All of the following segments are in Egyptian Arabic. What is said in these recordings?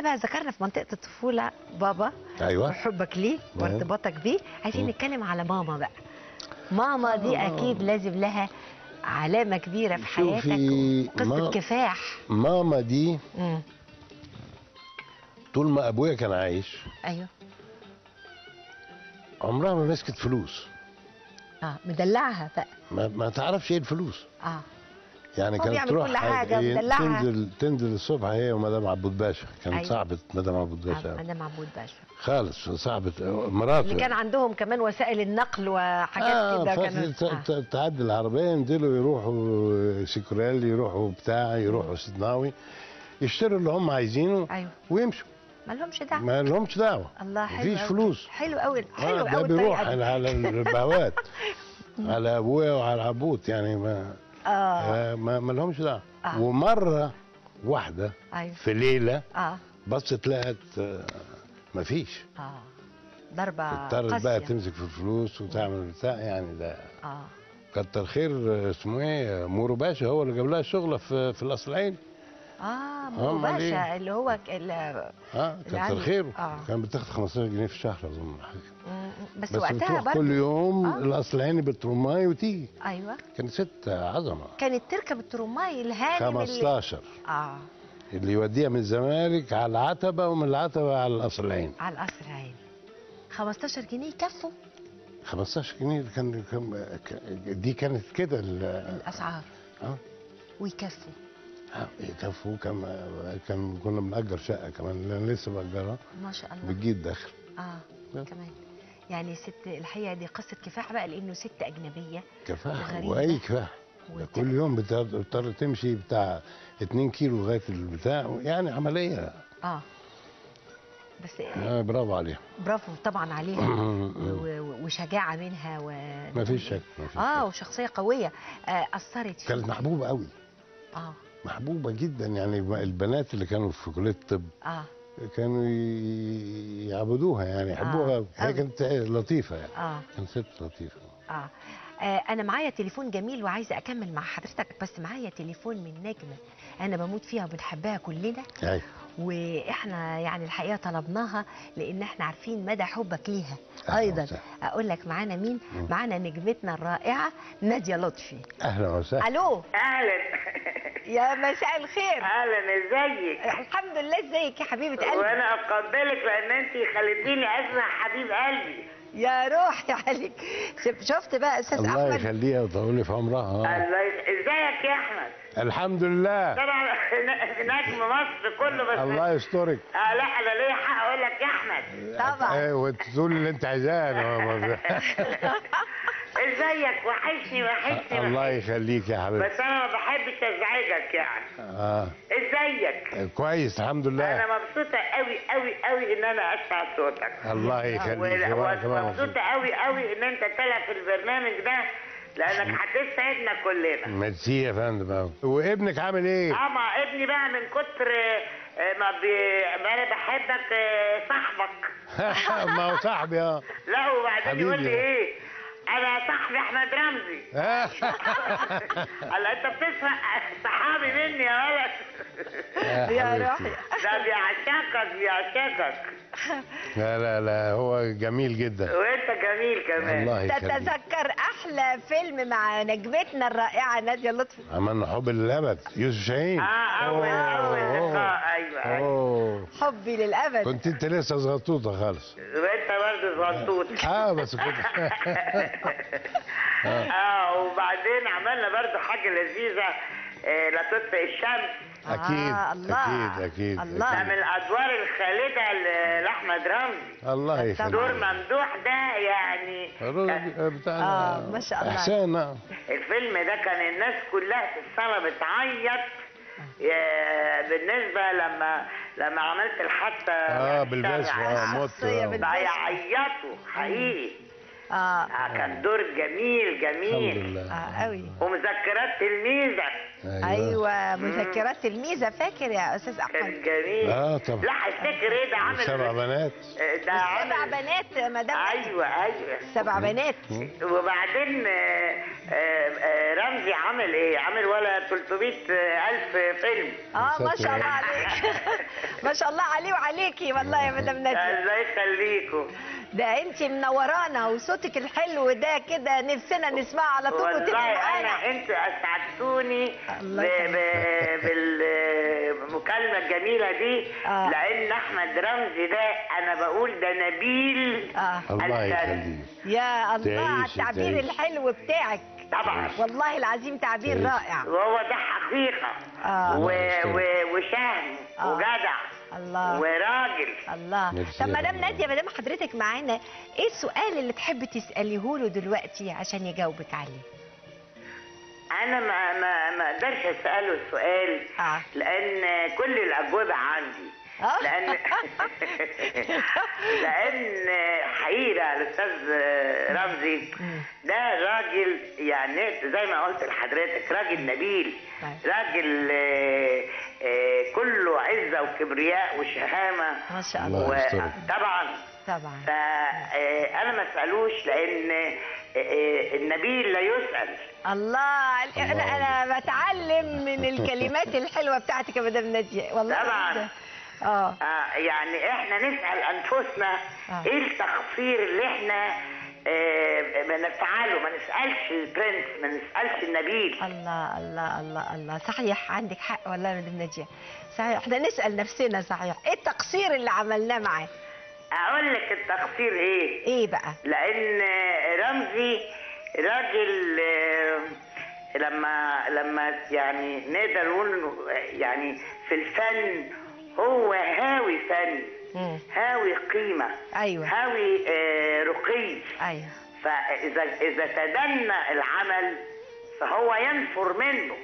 احنا بقى ذكرنا في منطقه الطفوله بابا ايوه وحبك ليه نعم. وارتباطك بيه عايزين نتكلم على ماما بقى ماما دي آه. اكيد لازم لها علامه كبيره في شوفي، حياتك قصه ما- كفاح ماما دي مم. طول ما ابويا كان عايش ايوه عمرها ما مسكت فلوس اه مدلعها بقى ما, ما تعرفش ايه الفلوس اه يعني هو كانت بيعمل تروح كل حاجة، هي مدلعها. تنزل تنزل الصبح هي ومدام عبود باشا كانت أيوة. صاحبه مدام عبود آه، باشا مدام عبود باشا خالص صاحبه مراته اللي كان عندهم كمان وسائل النقل وحاجات آه كده فت- كانوا ت- آه. ت- تعدي العربية ينزلوا يروحوا سيكوريل يروحوا بتاع يروحوا سيدناوي يشتروا اللي هم عايزينه ايوه ويمشوا ما لهمش دعوه ما لهمش دعوة الله حلو مفيش أوي. فلوس حلو قوي حلو آه ده قوي بيروح الطريقه دي على على الربوات على ابويا وعلى عبود يعني ما اه آه ما, ما لهمش دعوة آه. ومرة واحدة ايوه في ليلة اه بصت لقت آه مفيش اه ضربه اضطرت بقى قاسية. تمسك في الفلوس وتعمل بتاع يعني ده اه كتر خير اسمه ايه مورو باشا هو اللي جاب لها الشغله في في الاصل العين اه مو أمال إيه؟ باشا اللي هو ك- ال- اه اللي كتر عنده- خيره آه. كان بتاخد 15 جنيه في الشهر اظن حاجه مم، بس, بس وقتها بتروح برضه كل يوم آه. الاصل العيني بالترماي وتيجي ايوه كانت ست عظمه كانت تركب الترماي الهانم اللي 15 اه اللي يوديها من الزمالك على العتبه ومن العتبه على الاصل العين على القصر عيني 15 جنيه يكفوا 15 جنيه كان كان- دي كانت كده ال- الاسعار اه ويكفوا آه، يكفوا كان كان كنا بنأجر شقه كمان لأن لسه بأجرها ما شاء الله بتجيب دخل اه نعم. كمان يعني ست الحقيقه دي قصه كفاح بقى لانه ست اجنبيه كفاح وغريبة. واي كفاح ده وت- كل يوم بتضطر تمشي بتاع 2 كيلو لغايه البتاع يعني عمليه اه بس آه برافو عليها برافو طبعا عليها و- و- وشجاعه منها و ما فيش شك ما فيش اه شك. وشخصيه قويه آه اثرت فيك كانت محبوبه قوي اه محبوبه جدا يعني البنات اللي كانوا في كليه الطب اه كانوا ي- يعبدوها يعني يحبوها آه، قوي هي أوي. كانت لطيفه يعني اه كانت ست لطيفه آه. آه أنا معايا تليفون جميل وعايزة أكمل مع حضرتك بس معايا تليفون من نجمة أنا بموت فيها وبنحبها كلنا أيوة. وإحنا يعني الحقيقة طلبناها لأن إحنا عارفين مدى حبك ليها أهلا أيضا وسهلا. أقول لك معانا مين؟ مم. معانا نجمتنا الرائعة نادية لطفي اهلا وسهلا ألو اهلا يا مساء الخير اهلا ازيك الحمد لله ازيك يا حبيبة قلبي وانا اقبلك لان انت خليتيني اسمع حبيب قلبي يا روحي عليك شف- شفت بقى أستاذ الله أحمد يخليها ويطول في عمرها الله يس... ازيك يا احمد الحمد لله طبعا نجم مصر كله بس الله يسترك آه لا انا ليا حق اقول لك يا احمد طبعا ايه وتقول اللي انت عايزاه أنا- ازيك وحشني وحشني الله وحشني. يخليك يا حبيبي بس انا ما بحبش ازعجك يعني اه ازيك كويس الحمد لله انا مبسوطه قوي قوي قوي ان انا اسمع صوتك الله يخليك وأنا كمان مبسوط. ومبسوطه قوي قوي ان انت طالع في البرنامج ده لانك هتسعدنا كلنا ميرسي يا فندم أوي. وابنك عامل ايه؟ اه ما ابني بقى من كتر آه، ما, بي... ما انا بحبك آه، صاحبك ما هو صاحبي اه لا وبعدين يقول لي حبيبي. ايه انا صاحبي احمد رمزي هلا انت بتسرق صحابي مني يا ولد يا حبيبتي. روحي ده بيعشقك بيعشقك لا لا لا هو جميل جدا وانت جميل كمان الله يخليك تتذكر احلى فيلم مع نجمتنا الرائعه ناديه لطفي عملنا حب للابد يوسف شاهين اه اول اول أوه. لقاء ايوه ايوه اوه حبي للابد كنت انت لسه صغطوطه خالص وانت برضه زغطوط اه بس كنت اه وبعدين عملنا برضه حاجه لذيذه آه، لا تطفئ الشمس اكيد آه الله. اكيد اكيد الله. ده من الادوار الخالده ل- لاحمد رمزي الله يخليك دور ممدوح ده يعني الراجل بتاع آه، ما شاء الله. احسان آه. الفيلم ده كان الناس كلها في الصاله بتعيط آه، بالنسبه لما لما عملت الحادثه اه في بالبس الشارع. اه موت الشخصية آه. بال- بقى يعيطوا حقيقي اه آه، كان دور جميل الحمد جميل لله اه قوي ومذكرات تلميذك ايوه مذكرات تلميذه فاكر يا استاذ احمد كان جميل اه طبعا لا هفتكر ايه ده عامل سبع بنات ده سبع عامل بنات مدام ايوه ايوه سبع بنات وبعدين آه، آه، آه، رمزي عامل ايه؟ عامل ولا 300 الف فيلم اه ما شاء الله عليك ما شاء الله عليه وعليكي والله يا مدام ناديه الله يخليكوا ده انت منورانا وصوتك الحلو ده كده نفسنا نسمعه على طول وتبقي والله معانا انا انتوا اسعدتوني الله ب- ب- بالمكالمه الجميله دي آه. لان احمد رمزي ده انا بقول ده نبيل اه الله الفن. يخليك يا الله على تعيش- التعبير تعيش. الحلو بتاعك طبعا والله العظيم تعبير تعيش. رائع وهو ده حقيقه آه. و... الله يخليك. و... وشهم آه. وجدع الله وراجل الله ميرسي طب يا مدام فندم. ناديه ما دام حضرتك معانا ايه السؤال اللي تحبي تساليه له دلوقتي عشان يجاوبك عليه انا ما ما ما اقدرش اساله السؤال اه لان كل الاجوبه عندي آه. لان لان حقيقه الاستاذ رمزي ده راجل يعني زي ما قلت لحضرتك راجل نبيل طيب. راجل آه، آه، كله عزه وكبرياء وشهامه ما شاء الله الله يسترك. طبعا طبعا فانا ما اسالوش لان آه، آه، النبيل لا يسال الله انا الله انا بتعلم من الكلمات الحلوه بتاعتك يا مدام ناديه والله طبعاً. ده- اه آه يعني احنا نسأل أنفسنا آه. ايه التقصير اللي احنا آه بنفعله ما نسألش البرنس ما نسألش النبيل الله الله الله الله صحيح عندك حق والله يا مدام ناديه صحيح احنا نسال نفسنا صحيح ايه التقصير اللي عملناه معاه اقول لك التقصير ايه ايه بقى لان رمزي راجل آه، لما لما يعني نقدر نقول إنه يعني في الفن هو هاوي فن مم. هاوي قيمة ايوه هاوي آه، رقي ايوه فإذا إذا تدنى العمل فهو ينفر منه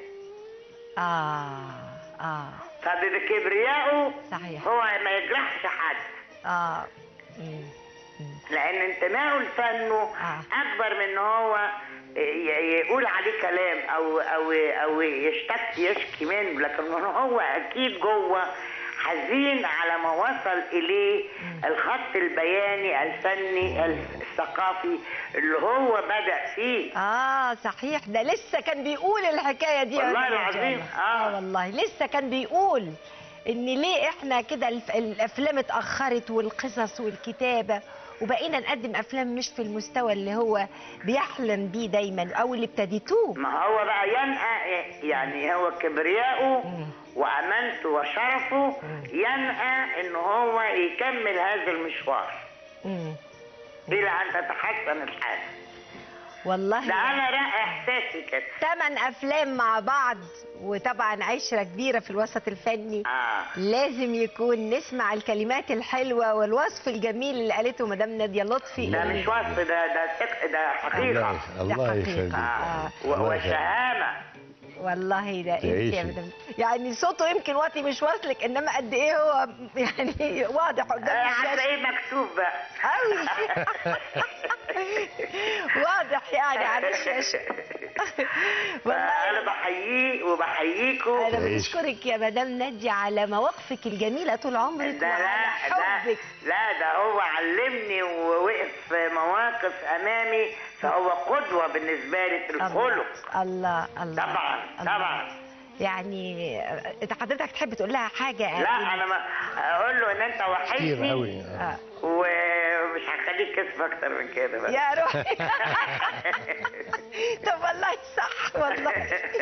اه اه فبكبريائه صحيح هو ما يجرحش حد اه مم. مم. لأن انتمائه لفنه آه. أكبر من إن هو ي- يقول عليه كلام أو أو أو يشتكي يشكي منه لكن هو أكيد جوه حزين على ما وصل إليه الخط البياني الفني الثقافي اللي هو بدأ فيه اه صحيح ده لسه كان بيقول الحكايه دي يا والله مدام العظيم، نادية. آه. اه والله لسه كان بيقول ان ليه احنا كده الف- الافلام اتاخرت والقصص والكتابه وبقينا نقدم افلام مش في المستوى اللي هو بيحلم بيه دايما او اللي ابتديتوه ما هو بقى ينأى يعني هو كبرياءه مم. وأمانته وشرفه ينأى إن هو يكمل هذا المشوار مم. إلى أن تتحسن الحال والله ده أنا رأى إحساسي كده ثمان افلام مع بعض وطبعا عشره كبيره في الوسط الفني آه لازم يكون نسمع الكلمات الحلوه والوصف الجميل اللي قالته مدام ناديه لطفي ده اللي- مش وصف ده ده ثق- ده حقيقة الله الله حقيقة. يخليك آه. و- الله يخليك. وشهامة والله ده انت تعيشي. يا مدام يعني صوته يمكن واطي مش واصلك انما قد ايه هو يعني واضح قدام آه، الشاشه هتلاقيه مكتوب بقى قوي واضح يعني على الشاشه فأنا والله بحييه وبحييكم انا تعيش. بشكرك يا مدام ناديه على مواقفك الجميله طول عمرك ده وعلى لا ده حبك لا ده هو علمني ووقف في مواقف امامي فهو قدوه بالنسبه لي في الخلق الله الله طبعا الله. طبعا يعني انت حضرتك تحب تقول لها حاجه لا انا ما اقول له ان انت كتير وحشني قوي آه. ومش هخليك كسب اكتر من كده بقى يا روحي طب والله صح والله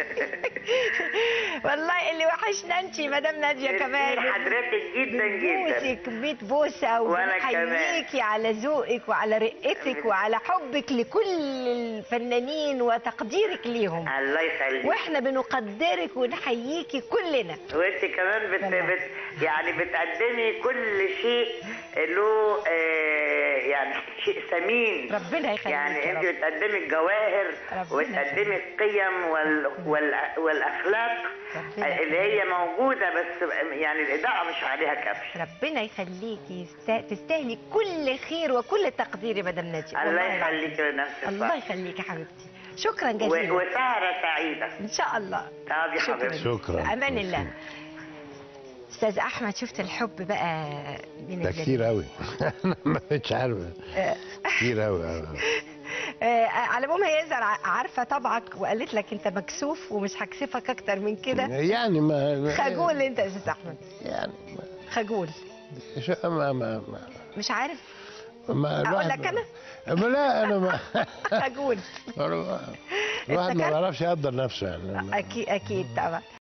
والله اللي وحشنا انت مدام ناديه كمان حضرتك جدا جدا بوسك 100 بوسه وأنا كمان. وبنحييكي على ذوقك وعلى رقتك وعلى حبك لكل الفنانين وتقديرك ليهم الله يخليك واحنا بنقدرك ونحييكي كلنا وانت كمان بت... والله. بت... يعني بتقدمي كل شيء له آه يعني شيء ثمين ربنا يخليك يعني يا انت رب. بتقدمي الجواهر ربنا وتقدمي القيم وال... وال... والاخلاق ربنا اللي هي موجوده بس يعني الاضاءه مش عليها كبش ربنا يخليكي يست- تستاهلي كل خير وكل تقدير يا مدام ناديه الله والله العظيم. يخليك لنفسك الله يخليكي يا حبيبتي شكرا و- جزيلا وسهره سعيده ان شاء الله طب يا شكرا حبيبتي شكرا امان الله استاذ احمد شفت الحب بقى من ده الجنة. كتير قوي انا ما بقتش عارف آه، كتير قوي آه، على العموم هي يزر عارفه طبعك وقالت لك انت مكسوف ومش هكسفك اكتر من كده يعني ما خجول انت يا استاذ احمد يعني خجول ما شو- ما ما ما, مش عارف ما أقول الواحد- لك أنا؟ ما لا انا ما خجول الواحد ما كان- بيعرفش يقدر نفسه يعني اكيد اكيد طبعا